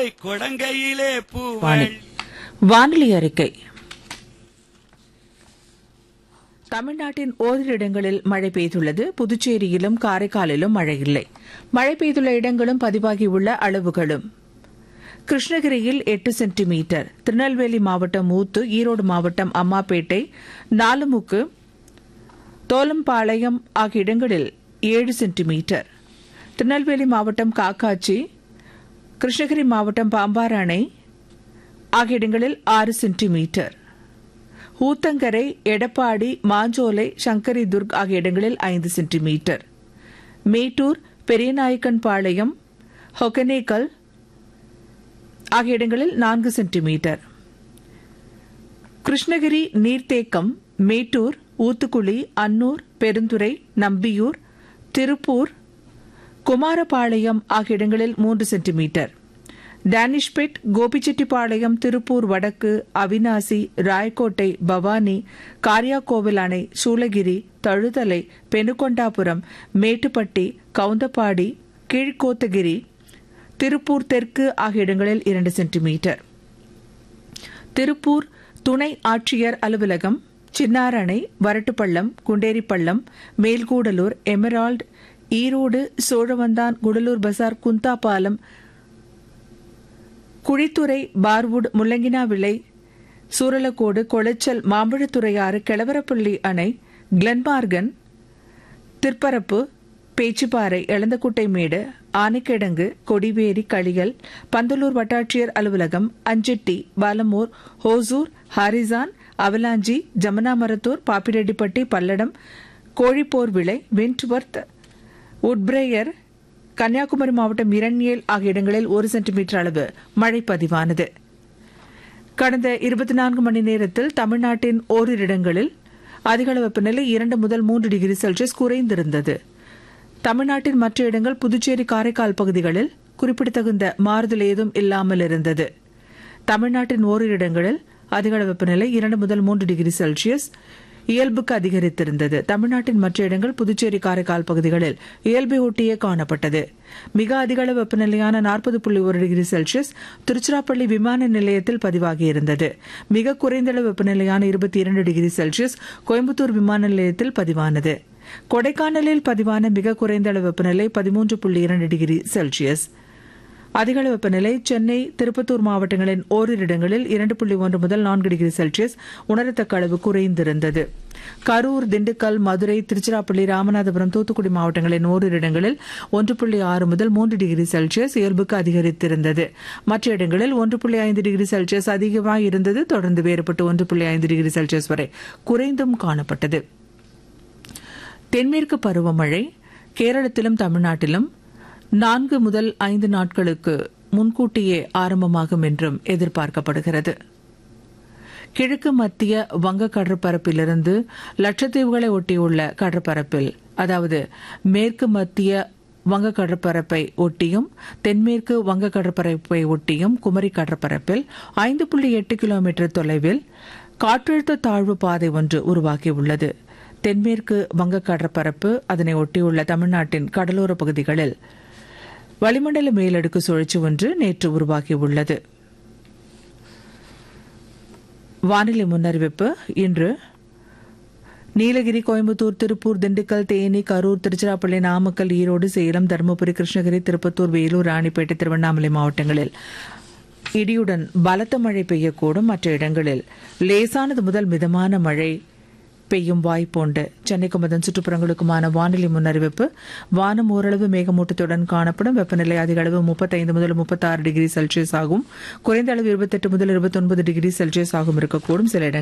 கொடங்கையிலே வானி பூவழி வானிலை அறிக்கை தமிழ்நாட்டின் ஓரிரு இடங்களில் மழை பெய்துள்ளது புதுச்சேரியிலும் காரைக்காலிலும் மழை இல்லை மழை பெய்துள்ள இடங்களும் பதிவாகியுள்ள அளவுகளும் கிருஷ்ணகிரியில் எட்டு சென்டிமீட்டர் திருநெல்வேலி மாவட்டம் ஊத்து ஈரோடு மாவட்டம் அம்மாப்பேட்டை நாலுமுக்கு தோலம்பாளையம் ஆகிய இடங்களில் ஏழு சென்டிமீட்டர் திருநெல்வேலி மாவட்டம் காக்காச்சி கிருஷ்ணகிரி மாவட்டம் பாம்பார் அணை ஆகிய இடங்களில் ஆறு சென்டிமீட்டர் ஊத்தங்கரை எடப்பாடி மாஞ்சோலை சங்கரி துர்க் ஆகிய இடங்களில் ஐந்து சென்டிமீட்டர் மேட்டூர் பெரியநாயக்கன்பாளையம் ஹொகனேக்கல் ஆகிய இடங்களில் நான்கு சென்டிமீட்டர் கிருஷ்ணகிரி நீர்த்தேக்கம் மேட்டூர் ஊத்துக்குளி அன்னூர் பெருந்துறை நம்பியூர் திருப்பூர் குமாரபாளையம் ஆகிய இடங்களில் மூன்று சென்டிமீட்டர் டேனிஷ்பெட் கோபிச்செட்டிப்பாளையம் திருப்பூர் வடக்கு அவினாசி ராயக்கோட்டை பவானி காரியாக்கோவில் அணை சூளகிரி தழுதலை பெனுகொண்டாபுரம் மேட்டுப்பட்டி கவுந்தப்பாடி கீழ்கோத்தகிரி திருப்பூர் தெற்கு ஆகிய இடங்களில் இரண்டு சென்டிமீட்டர் திருப்பூர் துணை ஆட்சியர் அலுவலகம் சின்னாரணை வரட்டுப்பள்ளம் குண்டேரிப்பள்ளம் மேல்கூடலூர் எமரால்டு ஈரோடு சோழவந்தான் குடலூர் பசார் குந்தாபாலம் குழித்துறை பார்வுட் முள்ளங்கினாவிளை சூரலக்கோடு கொளச்சல் மாம்பழத்துறையாறு கிளவரப்பள்ளி அணை கிளன்மார்கன் திற்பரப்பு பேச்சுப்பாறை எளந்தக்குட்டை மேடு ஆனைக்கிடங்கு கொடிவேரி களியல் பந்தலூர் வட்டாட்சியர் அலுவலகம் Anchetty Palamur Hosur Harrison Avalanche Jamunamarathur Pappireddipatti Palladam Kozhiporvilai Wentworth Woodbriar Kanyakumari மாவட்டம் இரண்யேல் ஆகிய இடங்களில் ஒரு சென்டிமீட்டர் அளவு மழை பதிவானது கடந்த இருபத்தி நான்கு மணி நேரத்தில் தமிழ்நாட்டின் ஓரிரு இடங்களில் அதிகளவு வெப்பநிலை இரண்டு முதல் மூன்று டிகிரி செல்சியஸ் குறைந்திருந்தது தமிழ்நாட்டின் மற்ற இடங்கள் புதுச்சேரி காரைக்கால் பகுதிகளில் குறிப்பிடத்தகுந்த மாறுதல் ஏதும் இல்லாமல் இருந்தது தமிழ்நாட்டின் ஓரிரு இடங்களில் அதிகளவு வெப்பநிலை இரண்டு முதல் மூன்று டிகிரி செல்சியஸ் இயல்புக்கு அதிகரித்திருந்தது தமிழ்நாட்டின் மற்ற இடங்கள் புதுச்சேரி காரைக்கால் பகுதிகளில் இயல்பை ஒட்டியே காணப்பட்டது மிக அதிக அளவு வெப்பநிலையான நாற்பது புள்ளி ஒரு டிகிரி செல்சியஸ் திருச்சிராப்பள்ளி விமான நிலையத்தில் பதிவாகியிருந்தது மிக குறைந்த அளவு வெப்பநிலையான இருபத்தி இரண்டு டிகிரி செல்சியஸ் கோயம்புத்தூர் விமான நிலையத்தில் பதிவானது கொடைக்கானலில் பதிவான மிக குறைந்த அளவு வெப்பநிலை பதிமூன்று புள்ளி இரண்டு டிகிரி செல்சியஸ் அதிகளவு வெப்பநிலை சென்னை திருப்பத்தூர் மாவட்டங்களின் ஓரிரு இடங்களில் இரண்டு புள்ளி ஒன்று முதல் நான்கு டிகிரி செல்சியஸ் உணரத்தக்க அளவு குறைந்திருந்தது கரூர் திண்டுக்கல் மதுரை திருச்சிராப்பள்ளி ராமநாதபுரம் தூத்துக்குடி மாவட்டங்களின் ஓரிரு இடங்களில் ஒன்று புள்ளி ஆறு முதல் மூன்று டிகிரி செல்சியஸ் இயல்புக்கு அதிகரித்திருந்தது மற்ற இடங்களில் ஒன்று புள்ளி ஐந்து டிகிரி செல்சியஸ் அதிகமாக இருந்தது தொடர்ந்து வேறுபட்டு ஒன்று புள்ளி ஐந்து டிகிரி செல்சியஸ் வரை குறைந்தும் காணப்பட்டது தென்மேற்கு பருவமழை கேரளத்திலும் தமிழ்நாட்டிலும் நான்கு முதல் ஐந்து நாட்களுக்கு முன்கூட்டியே ஆரம்பமாகும் என்றும் எதிர்பார்க்கப்படுகிறது கிழக்கு மத்திய வங்க கடற்பரப்பிலிருந்து லட்சத்தீவுகளை ஒட்டியுள்ள கடற்பரப்பில் அதாவது மேற்கு மத்திய வங்க கடற்பரப்பை ஒட்டியும் தென்மேற்கு வங்க கடற்பரப்பை ஒட்டியும் குமரி கடற்பரப்பில் ஐந்து புள்ளி எட்டு கிலோமீட்டர் தொலைவில் காற்றழுத்த தாழ்வு பாதை ஒன்று உருவாகியுள்ளது தென்மேற்கு வங்க கடற்பரப்பு அதனை ஒட்டியுள்ள தமிழ்நாட்டின் கடலோர பகுதிகளில் வளிமண்டல மேலடுக்கு சுழற்சி ஒன்று நேற்று உருவாகியுள்ளது வானிலை முன்னறிவிப்பு இன்று நீலகிரி கோயம்புத்தூர் திருப்பூர் திண்டுக்கல் தேனி கரூர் திருச்சிராப்பள்ளி நாமக்கல் ஈரோடு சேலம் தருமபுரி கிருஷ்ணகிரி திருப்பத்தூர் வேலூர் ராணிப்பேட்டை திருவண்ணாமலை மாவட்டங்களில் இடியுடன் பலத்த மழை பெய்யக்கூடும் மற்ற இடங்களில் லேசானது முதல் மிதமான மழை பெய்யும் வாய்ப்புண்டு சென்னைக்கும் அதன் சுற்றுப்புறங்களுக்குமான வானிலை முன்னறிவிப்பு வானம் ஓரளவு மேகமூட்டத்துடன் காணப்படும் வெப்பநிலை அதிக அளவு முப்பத்தைந்து முதல் முப்பத்தாறு டிகிரி செல்சியஸ் ஆகும் குறைந்த அளவு இருபத்தெட்டு முதல் இருபத்தொன்பது டிகிரி செல்சியஸ் ஆகும் இருக்கக்கூடும் சில இடங்கள்